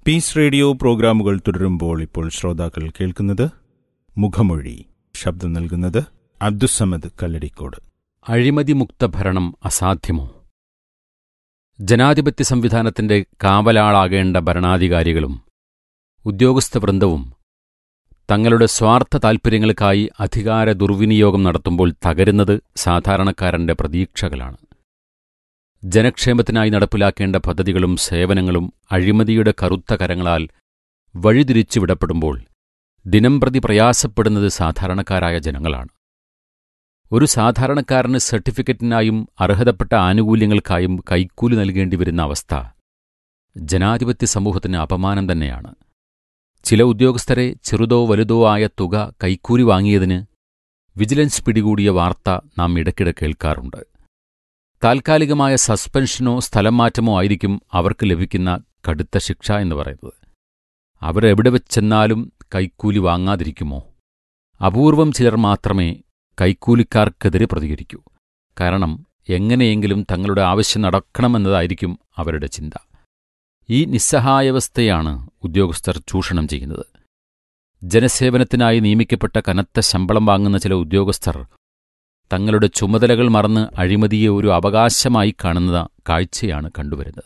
Piece radio പ്രോഗ്രാമുകൾ തുടരുമ്പോൾ ഇപ്പോൾ ശ്രോതാക്കൾ കേൾക്കുന്നത് മുഖമൊഴി ശബ്ദം നൽകുന്നത് അബ്ദുസമദ് കല്ലടിക്കോട് അഴിമതിമുക്ത ഭരണം അസാധ്യമോ ജനാധിപത്യ സംവിധാനത്തിന്റെ കാവലാളാകേണ്ട ഭരണാധികാരികളും ഉദ്യോഗസ്ഥവൃന്ദവും തങ്ങളുടെ സ്വാർത്ഥ താൽപ്പര്യങ്ങൾക്കായി അധികാര ദുർവിനിയോഗം നടത്തുമ്പോൾ തകരുന്നത് സാധാരണക്കാരന്റെ പ്രതീക്ഷകളാണ് ജനക്ഷേമത്തിനായി നടപ്പിലാക്കേണ്ട പദ്ധതികളും സേവനങ്ങളും അഴിമതിയുടെ കറുത്ത കരങ്ങളാൽ വഴിതിരിച്ചു വിടപ്പെടുമ്പോൾ ദിനംപ്രതി പ്രയാസപ്പെടുന്നത് സാധാരണക്കാരായ ജനങ്ങളാണ് ഒരു സാധാരണക്കാരന് സർട്ടിഫിക്കറ്റിനായും അർഹതപ്പെട്ട ആനുകൂല്യങ്ങൾക്കായും കൈക്കൂലി നൽകേണ്ടി വരുന്ന അവസ്ഥ ജനാധിപത്യ സമൂഹത്തിന് അപമാനം തന്നെയാണ് ചില ഉദ്യോഗസ്ഥരെ ചെറുതോ വലുതോ ആയ തുക കൈക്കൂലി വാങ്ങിയതിന് വിജിലൻസ് പിടികൂടിയ വാർത്ത നാം ഇടയ്ക്കിടെ കേൾക്കാറുണ്ട് താൽക്കാലികമായ സസ്പെൻഷനോ സ്ഥലം മാറ്റമോ ആയിരിക്കും അവർക്ക് ലഭിക്കുന്ന കടുത്ത ശിക്ഷ എന്ന് പറയുന്നത് അവരെവിടെ വെച്ചെന്നാലും കൈക്കൂലി വാങ്ങാതിരിക്കുമോ അപൂർവം ചിലർ മാത്രമേ കൈക്കൂലിക്കാർക്കെതിരെ പ്രതികരിക്കൂ കാരണം എങ്ങനെയെങ്കിലും തങ്ങളുടെ ആവശ്യം നടക്കണമെന്നതായിരിക്കും അവരുടെ ചിന്ത ഈ നിസ്സഹായാവസ്ഥയാണ് ഉദ്യോഗസ്ഥർ ചൂഷണം ചെയ്യുന്നത് ജനസേവനത്തിനായി നിയമിക്കപ്പെട്ട കനത്ത ശമ്പളം വാങ്ങുന്ന ചില ഉദ്യോഗസ്ഥർ തങ്ങളുടെ ചുമതലകൾ മറന്ന് അഴിമതിയെ ഒരു അവകാശമായി കാണുന്ന കാഴ്ചയാണ് കണ്ടുവരുന്നത്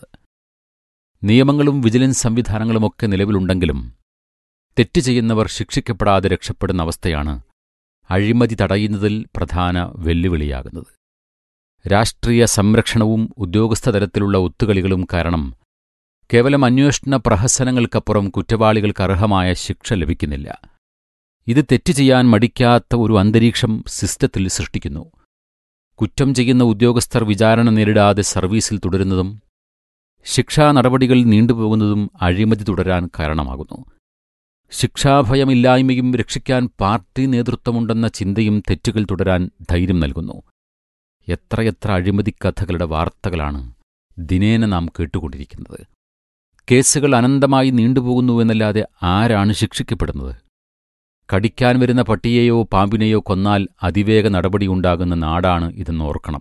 നിയമങ്ങളും വിജിലൻസ് സംവിധാനങ്ങളുമൊക്കെ നിലവിലുണ്ടെങ്കിലും തെറ്റ് ചെയ്യുന്നവർ ശിക്ഷിക്കപ്പെടാതെ രക്ഷപ്പെടുന്ന അവസ്ഥയാണ് അഴിമതി തടയുന്നതിൽ പ്രധാന വെല്ലുവിളിയാകുന്നത് രാഷ്ട്രീയ സംരക്ഷണവും ഉദ്യോഗസ്ഥ തലത്തിലുള്ള ഒത്തുകളികളും കാരണം കേവലം അന്വേഷണ പ്രഹസനങ്ങൾക്കപ്പുറം കുറ്റവാളികൾക്ക് അർഹമായ ശിക്ഷ ലഭിക്കുന്നില്ല ഇത് തെറ്റ് ചെയ്യാൻ മടിക്കാത്ത ഒരു അന്തരീക്ഷം സിസ്റ്റത്തിൽ സൃഷ്ടിക്കുന്നു കുറ്റം ചെയ്യുന്ന ഉദ്യോഗസ്ഥർ വിചാരണ നേരിടാതെ സർവീസിൽ തുടരുന്നതും ശിക്ഷാ നടപടികൾ നീണ്ടുപോകുന്നതും അഴിമതി തുടരാൻ കാരണമാകുന്നു ശിക്ഷാഭയമില്ലായ്മയും രക്ഷിക്കാൻ പാർട്ടി നേതൃത്വമുണ്ടെന്ന ചിന്തയും തെറ്റുകൾ തുടരാൻ ധൈര്യം നൽകുന്നു എത്രയെത്ര അഴിമതി കഥകളുടെ വാർത്തകളാണ് ദിനേന നാം കേട്ടുകൊണ്ടിരിക്കുന്നത് കേസുകൾ അനന്തമായി നീണ്ടുപോകുന്നുവെന്നല്ലാതെ ആരാണ് ശിക്ഷിക്കപ്പെടുന്നത് കടിക്കാൻ വരുന്ന പട്ടിയെയോ പാമ്പിനെയോ കൊന്നാൽ അതിവേഗ നടപടിയുണ്ടാകുന്ന നാടാണ് ഇതെന്ന് ഓർക്കണം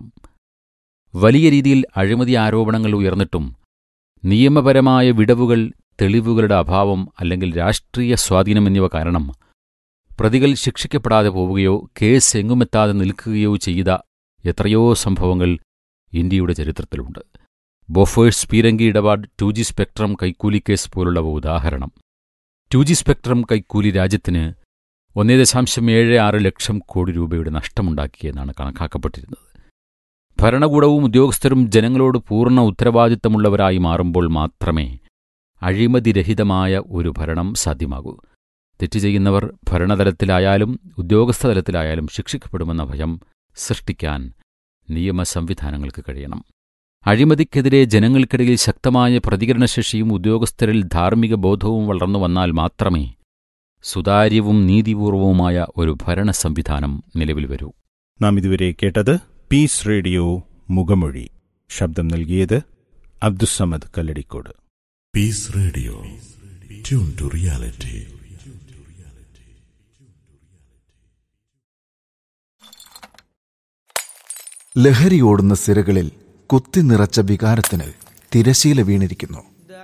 വലിയ രീതിയിൽ അഴിമതി ആരോപണങ്ങൾ ഉയർന്നിട്ടും നിയമപരമായ വിടവുകൾ തെളിവുകളുടെ അഭാവം അല്ലെങ്കിൽ രാഷ്ട്രീയ സ്വാധീനം എന്നിവ കാരണം പ്രതികൾ ശിക്ഷിക്കപ്പെടാതെ പോവുകയോ കേസ് എങ്ങുമെത്താതെ നിൽക്കുകയോ ചെയ്ത എത്രയോ സംഭവങ്ങൾ ഇന്ത്യയുടെ ചരിത്രത്തിലുണ്ട് ബൊഫേഴ്സ് പീരങ്കി ഇടപാട് ടു ജി സ്പെക്ട്രം കൈക്കൂലി കേസ് പോലുള്ളവ ഉദാഹരണം ടു ജി സ്പെക്ട്രം കൈക്കൂലി രാജ്യത്തിന് ഒന്നേ ദശാംശം ഏഴ് ആറ് ലക്ഷം കോടി രൂപയുടെ നഷ്ടമുണ്ടാക്കിയെന്നാണ് കണക്കാക്കപ്പെട്ടിരുന്നത് ഭരണകൂടവും ഉദ്യോഗസ്ഥരും ജനങ്ങളോട് പൂർണ്ണ ഉത്തരവാദിത്തമുള്ളവരായി മാറുമ്പോൾ മാത്രമേ അഴിമതിരഹിതമായ ഒരു ഭരണം സാധ്യമാകൂ തെറ്റ് ചെയ്യുന്നവർ ഭരണതലത്തിലായാലും ഉദ്യോഗസ്ഥതലത്തിലായാലും ശിക്ഷിക്കപ്പെടുമെന്ന ഭയം സൃഷ്ടിക്കാൻ നിയമ സംവിധാനങ്ങൾക്ക് കഴിയണം അഴിമതിക്കെതിരെ ജനങ്ങൾക്കിടയിൽ ശക്തമായ പ്രതികരണശേഷിയും ഉദ്യോഗസ്ഥരിൽ ധാർമ്മിക ബോധവും വളർന്നു വന്നാൽ മാത്രമേ സുതാര്യവും നീതിപൂർവവുമായ ഒരു ഭരണ സംവിധാനം നിലവിൽ വരൂ നാം ഇതുവരെ കേട്ടത് പീസ് റേഡിയോ മുഖമൊഴി ശബ്ദം നൽകിയത് Abdussamad Kalladikode Peace Radio. Tune to reality. ലഹരിയോടുന്ന സിരകളിൽ കുത്തി നിറച്ച വികാരത്തിന് തിരശീല വീണിരിക്കുന്നു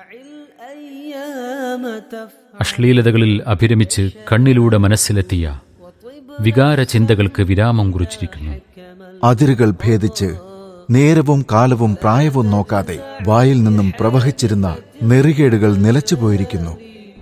അശ്ലീലതകളിൽ അഭിരമിച്ച് കണ്ണിലൂടെ മനസ്സിലെത്തിയ വികാര ചിന്തകൾക്ക് വിരാമം കുറിച്ചിരിക്കുന്നു അതിരുകൾ ഭേദിച്ച് നേരവും കാലവും പ്രായവും നോക്കാതെ വായിൽ നിന്നും പ്രവഹിച്ചിരുന്ന നെറികേടുകൾ നിലച്ചുപോയിരിക്കുന്നു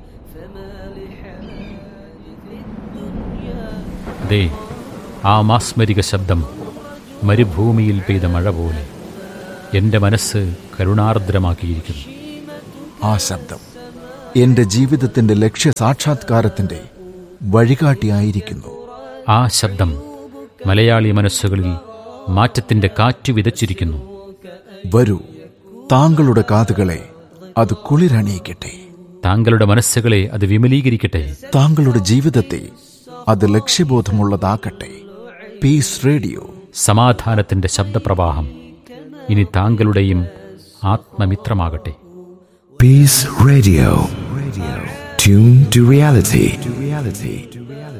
ദേ ആ മാസ്മരിക ശബ്ദം മരുഭൂമിയിൽ പെയ്ത മഴ പോലെ എന്റെ മനസ്സ് കരുണാർദ്രമാക്കിയിരിക്കുന്നു ആ ശബ്ദം എന്റെ ജീവിതത്തിന്റെ ലക്ഷ്യ സാക്ഷാത്കാരത്തിന്റെ വഴികാട്ടിയായിരിക്കുന്നു ആ ശബ്ദം മലയാളി മനസ്സുകളിൽ മാറ്റത്തിന്റെ കാറ്റ് വിതച്ചിരിക്കുന്നു വരൂ താങ്കളുടെ കാതുകളെ അത് കുളിരണിയിക്കട്ടെ താങ്കളുടെ മനസ്സുകളെ അത് വിമലീകരിക്കട്ടെ താങ്കളുടെ ജീവിതത്തെ അത് ലക്ഷ്യബോധമുള്ളതാക്കട്ടെ പീസ് റേഡിയോ സമാധാനത്തിന്റെ ശബ്ദപ്രവാഹം ഇനി താങ്കളുടെയും ആത്മമിത്രമാകട്ടെ Peace Radio. Radio. Tune to reality. To reality.